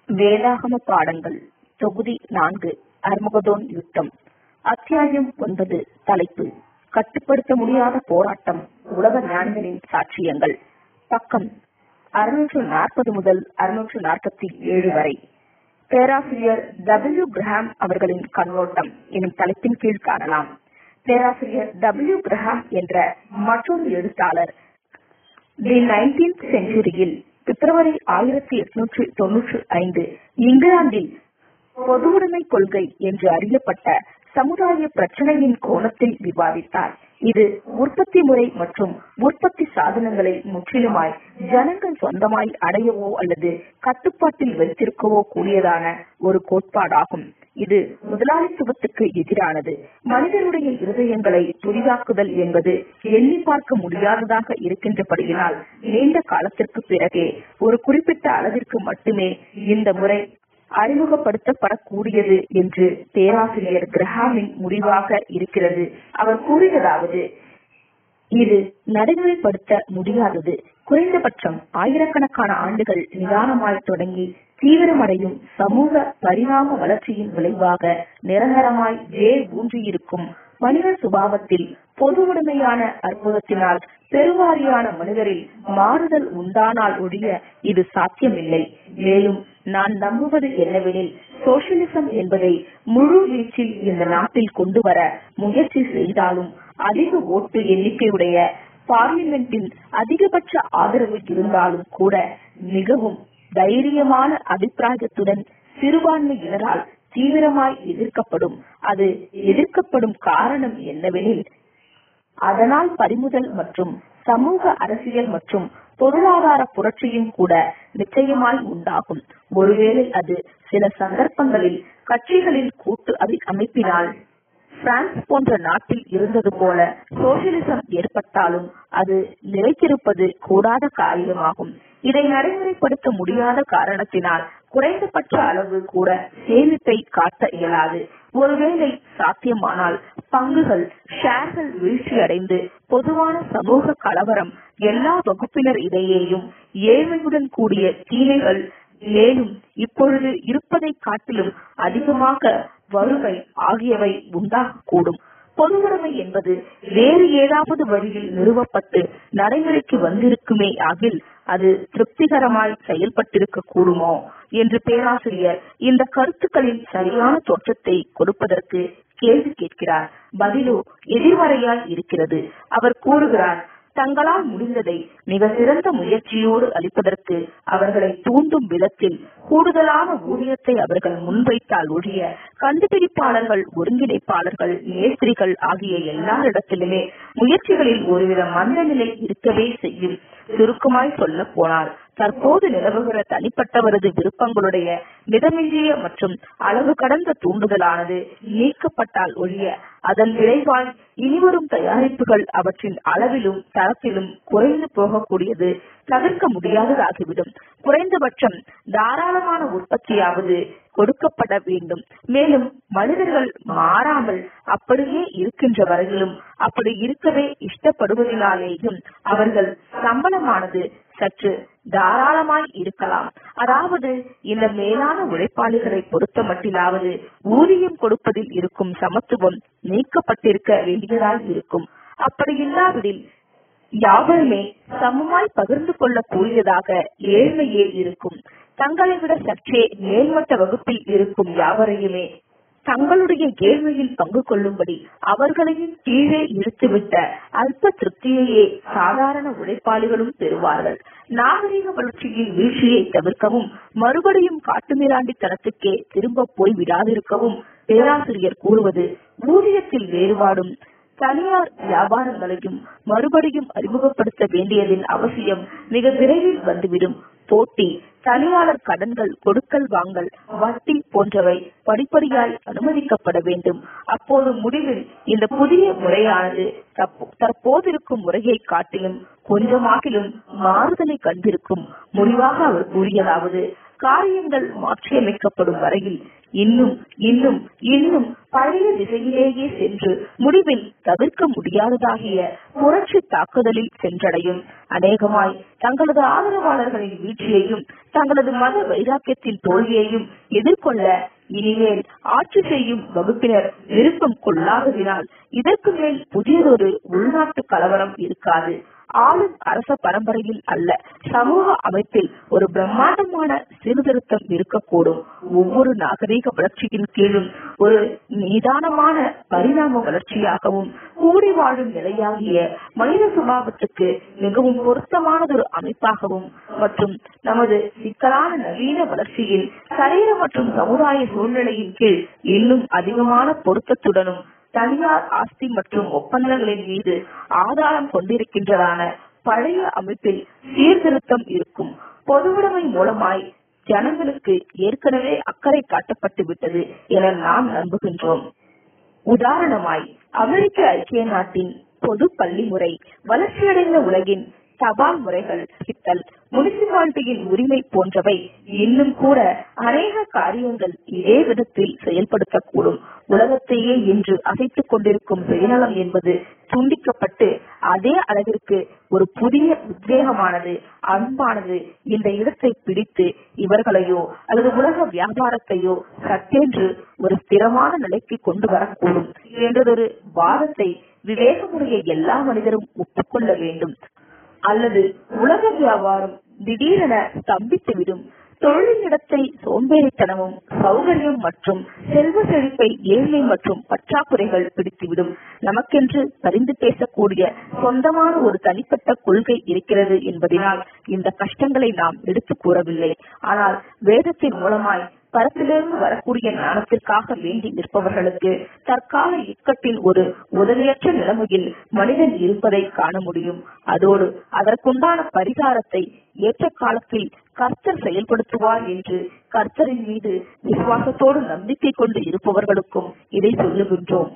வேதாகம பாடங்கள் தொகுதி நான்கு அர்மகதோன் யுத்தம் அத்தியாயம் ஒன்பது தலைப்பு கட்டுப்படுத்த முடியாத போராட்டம் உலக ஞானிகளின் சாட்சியங்கள் பக்கம் அறுநூற்று நாற்பது முதல் அறுநூற்று நாற்பத்தி ஏழு வரை பேராசிரியர் டபிள்யூ கிரஹாம் அவர்களின் கண்ணோட்டம் எனும் தலைப்பின் கீழ் காணலாம் பேராசிரியர் டபிள்யூ கிரஹாம் என்ற மற்றொரு எழுத்தாளர் தி நைன்டீன்த் செஞ்சுரியில் பிப்ரவரி ஆயிரத்தி எட்நூற்றி தொன்னூற்றி ஐந்து இங்கிலாந்தில் பொதுவுடைமை கொள்கை என்று அறியப்பட்ட சமுதாய பிரச்சனையின் கோணத்தில் விவாதித்தார் இது உற்பத்தி முறை மற்றும் உற்பத்தி சாதனங்களை முற்றிலுமாய் ஜனங்கள் சொந்தமாய் அடையவோ அல்லது கட்டுப்பாட்டில் வைத்திருக்கவோ கூடியதான ஒரு கோட்பாடாகும் இது முதலாளித்துவத்துக்கு எதிரானது மனிதனுடைய இருதயங்களை புதிதாக்குதல் என்பது எண்ணி பார்க்க முடியாததாக இருக்கின்றபடியினால் நீண்ட காலத்திற்கு பிறகே ஒரு குறிப்பிட்ட அளவிற்கு மட்டுமே இந்த முறை அறிமுகப்படுத்தப்படக்கூடியது என்று பேராசிரியர் கிரஹாமின் முடிவாக இருக்கிறது அவர் கூறியதாவது இது நடைமுறைப்படுத்த முடியாதது குறைந்தபட்சம் ஆயிரக்கணக்கான ஆண்டுகள் நிதானமாய் தொடங்கி தீவிரமடையும் சமூக பரிணாம வளர்ச்சியின் விளைவாக நிரந்தரமாய் வேர் ஊன்றியிருக்கும் மனித சுபாவத்தில் பொது உடைமையான அற்புதத்தினால் பெருவாரியான மனிதரில் மாறுதல் உண்டானால் ஒழிய இது சாத்தியமில்லை மேலும் நான் நம்புவது என்னவெனில் சோசியலிசம் என்பதை முழு வீச்சில் இந்த நாட்டில் கொண்டு வர முயற்சி செய்தாலும் அதிக ஓட்டு எண்ணிக்கையுடைய பார்லிமெண்டில் அதிகபட்ச ஆதரவு இருந்தாலும் கூட மிகவும் தைரியமான அபிப்பிராயத்துடன் சிறுபான்மையினரால் தீவிரமாய் எதிர்க்கப்படும் அது எதிர்க்கப்படும் காரணம் என்னவெனில் அதனால் பறிமுதல் மற்றும் சமூக அரசியல் மற்றும் பொருளாதார புரட்சியும் கூட நிச்சயமாய் உண்டாகும் ஒருவேளை அது சில சந்தர்ப்பங்களில் கட்சிகளின் கூட்டு அமைப்பினால் பிரான்ஸ் போன்ற நாட்டில் இருந்தது போல சோசியலிசம் ஏற்பட்டாலும் அது நிலைத்திருப்பது கூடாத காரியமாகும் இதை நடைமுறைப்படுத்த முடியாத காரணத்தினால் குறைந்தபட்ச அளவு கூட சேமிப்பை காட்ட இயலாது ஒருவேளை சாத்தியமானால் பங்குகள் ஷேர்கள் வீழ்ச்சியடைந்து பொதுவான சமூக கலவரம் எல்லா வகுப்பினர் இடையேயும் ஏழ்மையுடன் கூடிய தீமைகள் மேலும் இப்பொழுது இருப்பதை காட்டிலும் அதிகமாக வறுமை ஆகியவை உண்டாகக்கூடும் பொதுவுடைமை என்பது வேறு ஏதாவது வழியில் நிறுவப்பட்டு நடைமுறைக்கு வந்திருக்குமே ஆகில் அது திருப்திகரமாய் செயல்பட்டிருக்க கூடுமோ என்று பேராசிரியர் இந்த கருத்துக்களின் சரியான தோற்றத்தை கொடுப்பதற்கு கேள்வி கேட்கிறார் பதிலோ எதிர்மறையாய் இருக்கிறது அவர் கூறுகிறார் தங்களால் முடிந்ததை மிக சிறந்த முயற்சியோடு அளிப்பதற்கு அவர்களை தூண்டும் விதத்தில் கூடுதலான ஊதியத்தை அவர்கள் முன்வைத்தால் ஒழிய கண்டுபிடிப்பாளர்கள் ஒருங்கிணைப்பாளர்கள் மேஸ்திரிகள் ஆகிய எல்லாரிடத்திலுமே முயற்சிகளில் ஒருவித மந்தநிலை இருக்கவே செய்யும் சுருக்கமாய் சொல்ல போனால் தற்போது நிலவுகிற தனிப்பட்டவரது விருப்பங்களுடைய மிதமிஞ்சிய மற்றும் அளவு கடந்த தூண்டுதலானது நீக்கப்பட்டால் ஒழிய அதன் விளைவால் இனிவரும் தயாரிப்புகள் அவற்றின் அளவிலும் தரத்திலும் குறைந்து போகக்கூடியது தவிர்க்க முடியாததாகிவிடும் குறைந்தபட்சம் தாராளமான உற்பத்தியாவது கொடுக்கப்பட வேண்டும் மேலும் மனிதர்கள் மாறாமல் அப்படியே இருக்கின்ற வரையிலும் அப்படி இருக்கவே இஷ்டப்படுவதினாலேயும் அவர்கள் சம்பளமானது சற்று தாராளமாய் இருக்கலாம் அதாவது இந்த மேலான உழைப்பாளிகளை பொறுத்த மட்டிலாவது ஊதியம் கொடுப்பதில் இருக்கும் சமத்துவம் நீக்கப்பட்டிருக்க வேண்டியதாய் இருக்கும் அப்படி இல்லாவிடில் யாவருமே சமமாய் பகிர்ந்து கொள்ள கூடியதாக ஏழ்மையே இருக்கும் தங்களை விட சற்றே மேல்மட்ட வகுப்பில் இருக்கும் யாவரையுமே தங்களுடைய ஏழ்மையில் பங்கு கொள்ளும்படி அவர்களையும் கீழே இழுத்துவிட்ட அல்ப திருப்தியையே சாதாரண உழைப்பாளிகளும் பெறுவார்கள் நாகரிக வளர்ச்சியின் வீழ்ச்சியை தவிர்க்கவும் மறுபடியும் காட்டுமிராண்டித்தனத்துக்கே திரும்ப போய் விடாதிருக்கவும் பேராசிரியர் கூறுவது ஊதியத்தில் வேறுபாடும் தனியார் வியாபாரங்களையும் மறுபடியும் அறிமுகப்படுத்த வேண்டியதின் அவசியம் மிக விரைவில் வந்துவிடும் போட்டி தனியாளர் கடன்கள் கொடுக்கல் வாங்கல் வட்டி போன்றவை படிப்படியாய் அனுமதிக்கப்பட வேண்டும் அப்போது முடிவில் இந்த புதிய முறையானது தற்போதிருக்கும் முறையை காட்டிலும் கொஞ்சமாகிலும் மாறுதலை கண்டிருக்கும் முடிவாக அவர் கூறியதாவது காரியங்கள் மாற்றியமைக்கப்படும் வரையில் இன்னும் இன்னும் இன்னும் பழைய திசையிலேயே சென்று முடிவில் தவிர்க்க முடியாததாகிய புரட்சி தாக்குதலில் சென்றடையும் அநேகமாய் தங்களது ஆதரவாளர்களின் வீழ்ச்சியையும் தங்களது மத வைராக்கியத்தின் தோல்வியையும் எதிர்கொள்ள இனிமேல் ஆட்சி செய்யும் வகுப்பினர் விருப்பம் கொள்ளாததினால் இதற்கு மேல் புதியதொரு உள்நாட்டு கலவரம் இருக்காது ஆளும் அரச பரம்பரையில் அல்ல சமூக அமைப்பில் ஒரு பிரம்மாண்டமான சீர்திருத்தம் இருக்கக்கூடும் ஒவ்வொரு நாகரீக வளர்ச்சியின் கீழும் ஒரு நிதானமான பரிணாம வளர்ச்சியாகவும் கூடி வாழும் நிலையாகிய மனித சுபாவத்துக்கு மிகவும் பொருத்தமானதொரு அமைப்பாகவும் மற்றும் நமது சிக்கலான நவீன வளர்ச்சியில் சரீர மற்றும் சமுதாய சூழ்நிலையின் கீழ் இன்னும் அதிகமான பொருத்தத்துடனும் தனியார் ஆஸ்தி மற்றும் ஒப்பந்தங்களின் மீது ஆதாரம் கொண்டிருக்கின்றதான பழைய அமைப்பில் சீர்திருத்தம் இருக்கும் பொதுவுடைமை மூலமாய் ஜனங்களுக்கு ஏற்கனவே அக்கறை காட்டப்பட்டு விட்டது என நாம் நம்புகின்றோம் உதாரணமாய் அமெரிக்க ஐக்கிய நாட்டின் பொது பள்ளி முறை வளர்ச்சியடைந்த உலகின் தபால் முறைகள் சித்தல் முனிசிபாலிட்டியின் உரிமை போன்றவை இன்னும் கூட அநேக காரியங்கள் இதே விதத்தில் செயல்படுத்தக்கூடும் உலகத்தையே இன்று அசைத்துக் கொண்டிருக்கும் சுயநலம் என்பது துண்டிக்கப்பட்டு அதே அளவிற்கு ஒரு புதிய உத்வேகமானது அன்பானது இந்த இடத்தை பிடித்து இவர்களையோ அல்லது உலக வியாபாரத்தையோ சட்டென்று ஒரு ஸ்திரமான நிலைக்கு கொண்டு வரக்கூடும் என்றதொரு வாதத்தை விவேகமுடைய எல்லா மனிதரும் ஒப்புக்கொள்ள வேண்டும் அல்லது உலக வியாபாரம் திடீரென ஸ்தம்பித்துவிடும் தொழிலிடத்தை சோம்பேறித்தனமும் சௌகரியம் மற்றும் செல்வ செழிப்பை ஏழ்மை மற்றும் பற்றாக்குறைகள் பிடித்துவிடும் நமக்கென்று பரிந்து பேசக்கூடிய சொந்தமான ஒரு தனிப்பட்ட கொள்கை இருக்கிறது என்பதனால் இந்த கஷ்டங்களை நாம் எடுத்து கூறவில்லை ஆனால் வேதத்தின் மூலமாய் பரத்திலிருந்து வரக்கூடிய ஞானத்திற்காக வேண்டி நிற்பவர்களுக்கு தற்கால இக்கட்டின் ஒரு உதவியற்ற நிலைமையில் மனிதன் இருப்பதை காண முடியும் அதோடு அதற்குண்டான பரிகாரத்தை ஏற்ற காலத்தில் கர்த்தர் செயல்படுத்துவார் என்று கர்த்தரின் மீது விசுவாசத்தோடு நம்பிக்கை கொண்டு இருப்பவர்களுக்கும் இதை சொல்லுகின்றோம்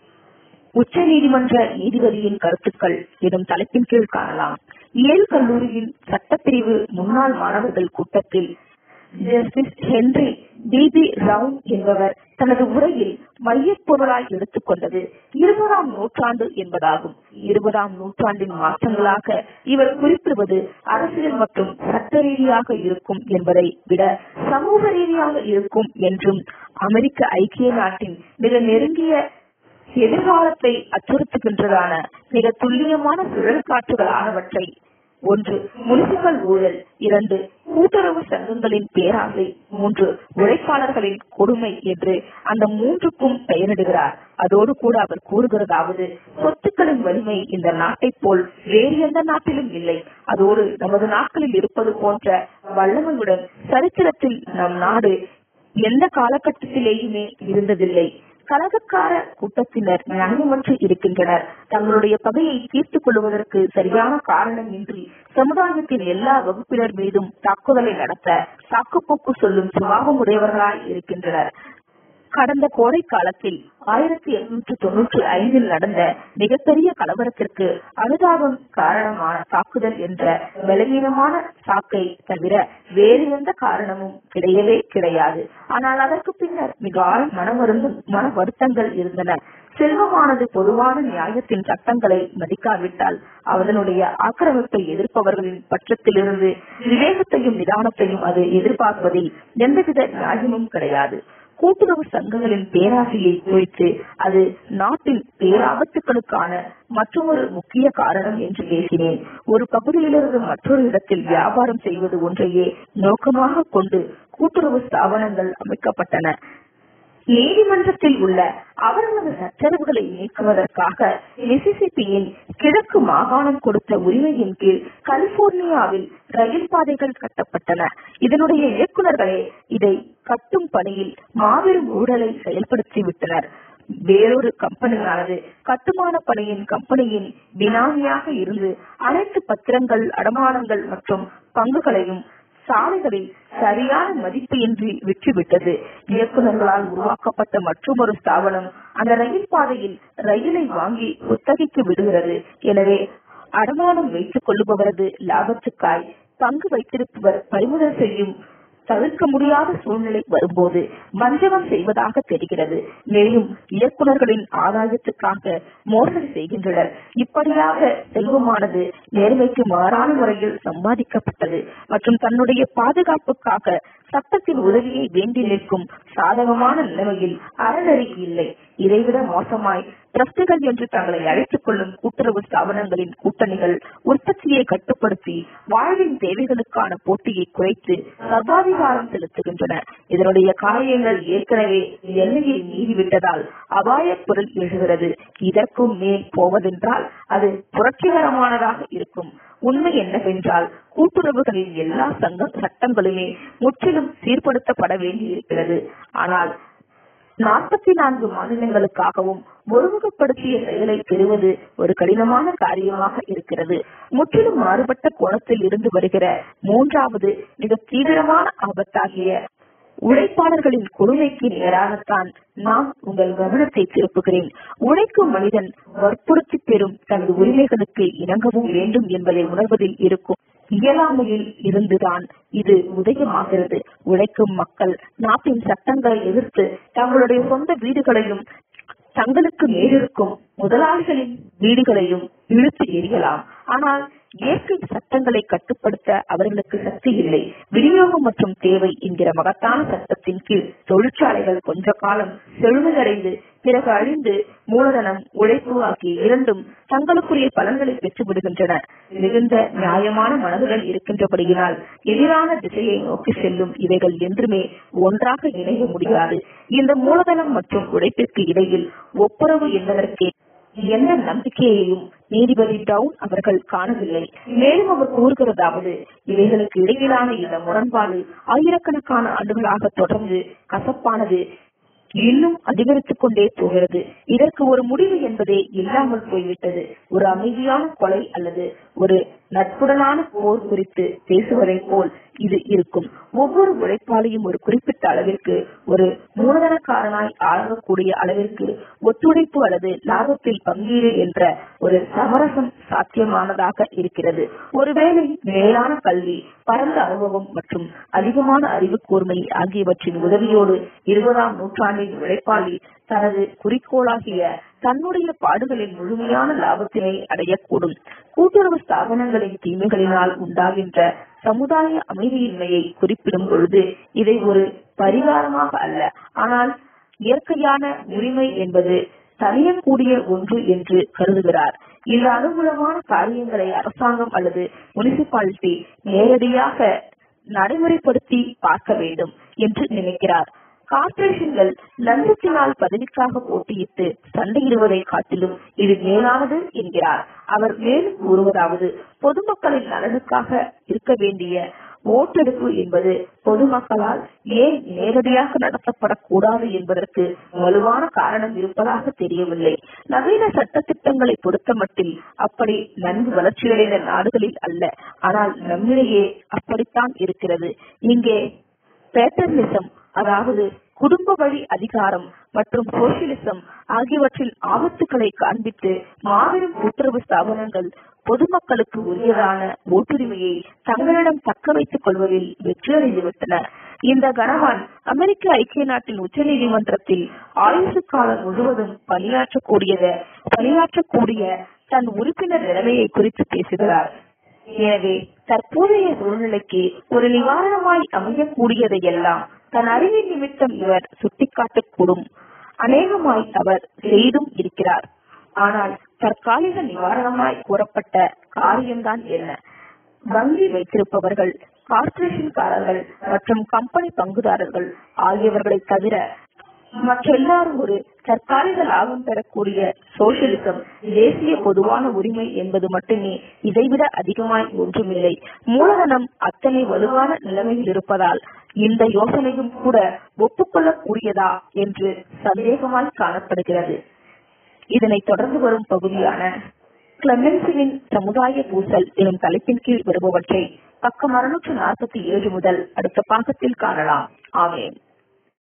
உச்ச நீதிமன்ற நீதிபதியின் கருத்துக்கள் எனும் தலைப்பின் கீழ் காணலாம் ஏல் கல்லூரியின் சட்டப்பிரிவு முன்னாள் மாணவர்கள் கூட்டத்தில் ஜஸ்டிஸ் ஹென்றி பிபி ரவுன் என்பவர் தனது உரையில் மையப் பொருளாய் எடுத்துக்கொண்டது இருபதாம் நூற்றாண்டு என்பதாகும் இருபதாம் நூற்றாண்டின் மாற்றங்களாக இவர் குறிப்பிடுவது அரசியல் மற்றும் சட்ட ரீதியாக இருக்கும் என்பதை விட சமூக ரீதியாக இருக்கும் என்றும் அமெரிக்க ஐக்கிய நாட்டின் மிக நெருங்கிய எதிர்காலத்தை அச்சுறுத்துகின்றதான மிக துல்லியமான சுழல் காற்றுகளானவற்றை ஒன்று முனிசிபல் ஊழல் இரண்டு கூட்டுறவு சங்கங்களின் பேராசை மூன்று உழைப்பாளர்களின் கொடுமை என்று அந்த மூன்றுக்கும் பெயரிடுகிறார் அதோடு கூட அவர் கூறுகிறதாவது சொத்துக்களின் வலிமை இந்த நாட்டை போல் வேறு எந்த நாட்டிலும் இல்லை அதோடு நமது நாட்களில் இருப்பது போன்ற வல்லமையுடன் சரித்திரத்தில் நம் நாடு எந்த காலகட்டத்திலேயுமே இருந்ததில்லை கலகக்கார கூட்டத்தினர் நியாயமற்று இருக்கின்றனர் தங்களுடைய பகையை தீர்த்துக் கொள்வதற்கு சரியான காரணம் இன்றி சமுதாயத்தின் எல்லா வகுப்பினர் மீதும் தாக்குதலை நடத்த சாக்குப்போக்கு சொல்லும் சுபாவம் உடையவர்களாய் இருக்கின்றனர் கடந்த கோடை காலத்தில் ஆயிரத்தி எண்ணூற்று தொன்னூற்றி ஐந்தில் நடந்த மிகப்பெரிய கலவரத்திற்கு அனுதாபம் காரணமான தாக்குதல் என்ற பலவீனமான சாக்கை தவிர வேறு எந்த காரணமும் கிடையவே கிடையாது ஆனால் அதற்கு பின்னர் மிக ஆழ் மனவருந்தும் மன வருத்தங்கள் இருந்தன செல்வமானது பொதுவான நியாயத்தின் சட்டங்களை மதிக்காவிட்டால் அதனுடைய ஆக்கிரமிப்பை எதிர்ப்பவர்களின் பட்சத்திலிருந்து விவேகத்தையும் நிதானத்தையும் அது எதிர்பார்ப்பதில் எந்தவித நியாயமும் கிடையாது கூட்டுறவு சங்கங்களின் பேராசையை குறித்து அது நாட்டின் பேராபத்துக்களுக்கான மற்றொரு முக்கிய காரணம் என்று பேசினேன் ஒரு பகுதியிலிருந்து மற்றொரு இடத்தில் வியாபாரம் செய்வது ஒன்றையே நோக்கமாக கொண்டு கூட்டுறவு ஸ்தாபனங்கள் அமைக்கப்பட்டன நீதிமன்றத்தில் உள்ள அவர்களது சச்சரவுகளை நீக்குவதற்காக மிசிசிப்பியின் கிழக்கு மாகாணம் கொடுத்த உரிமையின் கீழ் கலிபோர்னியாவில் ரயில் பாதைகள் கட்டப்பட்டன இதனுடைய இயக்குநர்களே இதை கட்டும் பணியில் மாபெரும் ஊழலை செயல்படுத்திவிட்டனர் வேறொரு கம்பெனியானது கட்டுமான பணியின் கம்பெனியின் பினாமியாக இருந்து அனைத்து பத்திரங்கள் அடமானங்கள் மற்றும் பங்குகளையும் சாலைகளில் சரியான மதிப்பு இன்றி விற்றுவிட்டது இயக்குநர்களால் உருவாக்கப்பட்ட மற்றொரு ஸ்தாபனம் அந்த ரயில் பாதையில் ரயிலை வாங்கி குத்தகைக்கு விடுகிறது எனவே அடமானம் வைத்துக் கொள்ளுபவரது லாபத்துக்காய் பங்கு வைத்திருப்பவர் பறிமுதல் செய்யும் தவிர்க்க முடியாத சூழ்நிலை வரும்போது வஞ்சகம் செய்வதாக தெரிகிறது மேலும் இயக்குநர்களின் ஆதாயத்துக்காக மோசடி செய்கின்றனர் இப்படியாக செல்வமானது நேர்மைக்கு மாறான முறையில் சம்பாதிக்கப்பட்டது மற்றும் தன்னுடைய பாதுகாப்புக்காக சட்டத்தின் உதவியை வேண்டி நிற்கும் சாதகமான நிலைமையில் அறநெறி இல்லை இதைவிட மோசமாய் டிரஸ்டுகள் என்று தங்களை அழைத்துக் கொள்ளும் கூட்டுறவு ஸ்தாபனங்களின் கூட்டணிகள் உற்பத்தியை கட்டுப்படுத்தி வாழ்வின் தேவைகளுக்கான போட்டியை குறைத்து சர்வாதிகாரம் செலுத்துகின்றன இதனுடைய காரியங்கள் ஏற்கனவே எல்லையை மீறிவிட்டதால் அபாய பொருள் எழுகிறது இதற்கும் மேல் போவதென்றால் அது புரட்சிகரமானதாக இருக்கும் உண்மை என்னவென்றால் கூட்டுறவுகளின் எல்லா சங்க சட்டங்களுமே முற்றிலும் சீர்படுத்தப்பட வேண்டியிருக்கிறது ஆனால் நாற்பத்தி நான்கு மாநிலங்களுக்காகவும் ஒருமுகப்படுத்திய செயலை பெறுவது ஒரு கடினமான காரியமாக இருக்கிறது முற்றிலும் மாறுபட்ட கோணத்தில் இருந்து வருகிற மூன்றாவது மிக தீவிரமான ஆபத்தாகிய உழைப்பாளர்களின் கொடுமைக்கு நேராகத்தான் நான் உங்கள் கவனத்தை திருப்புகிறேன் உழைக்கும் மனிதன் வற்புறுத்தி பெறும் தனது உரிமைகளுக்கு இணங்கவும் வேண்டும் என்பதை உணர்வதில் இருக்கும் இயலாமையில் இருந்துதான் இது உதயமாகிறது உழைக்கும் மக்கள் நாட்டின் சட்டங்களை எதிர்த்து தங்களுடைய சொந்த வீடுகளையும் தங்களுக்கு மேலிருக்கும் முதலாளிகளின் வீடுகளையும் இழுத்து எறியலாம் ஆனால் இயற்கை சட்டங்களை கட்டுப்படுத்த அவர்களுக்கு சக்தி இல்லை விநியோகம் மற்றும் தேவை என்கிற மகத்தான சட்டத்தின் கீழ் தொழிற்சாலைகள் கொஞ்ச காலம் செழுமையடைந்து பிறகு அழிந்து மூலதனம் உழைப்பு ஆகிய இரண்டும் தங்களுக்குரிய பலன்களை பெற்று விடுகின்றன மிகுந்த நியாயமான மனதுடன் இருக்கின்றபடியினால் எதிரான திசையை நோக்கி செல்லும் இவைகள் என்றுமே ஒன்றாக இணைய முடியாது இந்த மூலதனம் மற்றும் உழைப்பிற்கு இடையில் ஒப்புரவு என்பதற்கே எந்த நம்பிக்கையையும் நீதிபதி டவுன் அவர்கள் காணவில்லை மேலும் அவர் கூறுகிறதாவது இவைகளுக்கு இடையிலான இந்த முரண்பாடு ஆயிரக்கணக்கான ஆண்டுகளாக தொடர்ந்து கசப்பானது இன்னும் அதிகரித்துக் கொண்டே போகிறது இதற்கு ஒரு முடிவு என்பதே இல்லாமல் போய்விட்டது ஒரு அமைதியான கொலை அல்லது ஒரு நட்புடனான போர் குறித்து பேசுவதைப் போல் இது இருக்கும் ஒவ்வொரு உழைப்பாளியும் ஒரு குறிப்பிட்ட அளவிற்கு ஒரு மூலதனக்காரனாய் ஆகக்கூடிய அளவிற்கு ஒத்துழைப்பு அல்லது லாபத்தில் பங்கீடு என்ற ஒரு சமரசம் சாத்தியமானதாக இருக்கிறது ஒருவேளை மேலான கல்வி பரந்த அனுபவம் மற்றும் அதிகமான அறிவு கூர்மை ஆகியவற்றின் உதவியோடு இருபதாம் நூற்றாண்டின் உழைப்பாளி தனது குறிக்கோளாகிய தன்னுடைய பாடுகளின் முழுமையான லாபத்தினை அடையக்கூடும் கூட்டுறவு ஸ்தாபனங்களின் தீமைகளினால் உண்டாகின்ற சமுதாய அமைதியின்மையை குறிப்பிடும் பொழுது இதை ஒரு பரிகாரமாக அல்ல ஆனால் இயற்கையான உரிமை என்பது தனியக்கூடிய ஒன்று என்று கருதுகிறார் இந்த அனுகூலமான காரியங்களை அரசாங்கம் அல்லது முனிசிபாலிட்டி நேரடியாக நடைமுறைப்படுத்தி பார்க்க வேண்டும் என்று நினைக்கிறார் கார்ப்பரேஷன்கள் லஞ்சத்தினால் பதவிக்காக போட்டியிட்டு சண்டையிடுவதை காட்டிலும் இது மேலானது என்கிறார் அவர் மேலும் கூறுவதாவது பொதுமக்களின் நலனுக்காக இருக்க வேண்டிய ஓட்டெடுப்பு என்பது பொதுமக்களால் ஏன் நேரடியாக நடத்தப்படக்கூடாது என்பதற்கு வலுவான காரணம் இருப்பதாக தெரியவில்லை நவீன சட்ட திட்டங்களை பொறுத்த மட்டில் அப்படி நன்கு வளர்ச்சியடைந்த நாடுகளில் அல்ல ஆனால் நம்மிடையே அப்படித்தான் இருக்கிறது இங்கே பேட்டர்னிசம் அதாவது குடும்ப வழி அதிகாரம் மற்றும் சோசியலிசம் ஆகியவற்றின் ஆபத்துக்களை காண்பித்து மாபெரும் கூட்டுறவு ஸ்தாபனங்கள் பொதுமக்களுக்கு உரியதான ஓட்டுரிமையை தங்களிடம் தக்க வைத்துக் கொள்வதில் வெற்றியடைந்துவிட்டன இந்த கணவான் அமெரிக்க ஐக்கிய நாட்டின் உச்ச நீதிமன்றத்தில் ஆயுசு காலம் முழுவதும் பணியாற்றக்கூடியத பணியாற்றக்கூடிய தன் உறுப்பினர் நிலைமையை குறித்து பேசுகிறார் எனவே தற்போதைய சூழ்நிலைக்கு ஒரு நிவாரணமாய் அமையக்கூடியதையெல்லாம் தன் அறிவின் நிமித்தம் இவர் சுட்டிக்காட்டக்கூடும் அநேகமாய் அவர் செய்தும் இருக்கிறார் ஆனால் தற்காலிக நிவாரணமாய் கூறப்பட்ட காரியம்தான் என்ன வங்கி வைத்திருப்பவர்கள் கார்ப்பரேஷன்காரர்கள் மற்றும் கம்பெனி பங்குதாரர்கள் ஆகியவர்களை தவிர மற்றெல்லாரும் ஒரு தற்காலிக லாபம் பெறக்கூடிய சோசியலிசம் தேசிய பொதுவான உரிமை என்பது மட்டுமே இதைவிட அதிகமாய் ஒன்றுமில்லை மூலதனம் அத்தனை வலுவான நிலைமையில் இருப்பதால் இந்த யோசனையும் கூட ஒப்புக்கொள்ளக்கூடியதா என்று சந்தேகமாய் காணப்படுகிறது இதனை தொடர்ந்து வரும் பகுதியான கிளமென்சிவின் சமுதாய பூசல் எனும் தலைப்பின் கீழ் வருபவற்றை பக்கம் அறுநூற்று நாற்பத்தி ஏழு முதல் அடுத்த பாகத்தில் காணலாம் ஆமேன்